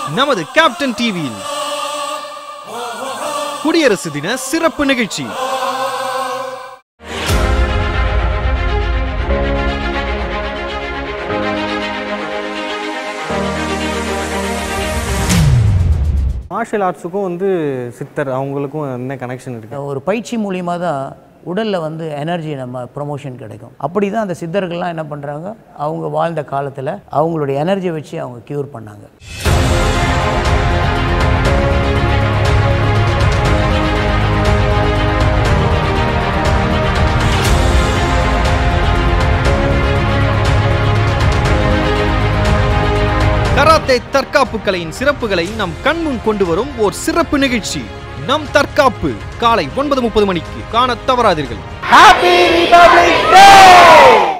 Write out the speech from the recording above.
நமது கேப்டன் டிவியில் குடியரசு தின சிறப்பு நிகழ்ச்சி மார்ஷல் ஆர்ட்ஸுக்கும் வந்து சித்தர் அவங்களுக்கும் என்ன கனெக்ஷன் இருக்கு ஒரு பயிற்சி மூலியமாக தான் உடலில் வந்து எனர்ஜி நம்ம ப்ரொமோஷன் கிடைக்கும் அப்படி தான் அந்த சித்தர்கள்லாம் என்ன பண்ணுறாங்க அவங்க வாழ்ந்த காலத்தில் அவங்களுடைய எனர்ஜியை வச்சு அவங்க க்யூர் பண்ணாங்க கராத்தே தற்காப்பு கலையின் சிறப்புகளை நம் கண்முன் கொண்டு வரும் ஓர் சிறப்பு நிகழ்ச்சி நம் தற்காப்பு காலை ஒன்பது முப்பது மணிக்கு காண தவறாதீர்கள்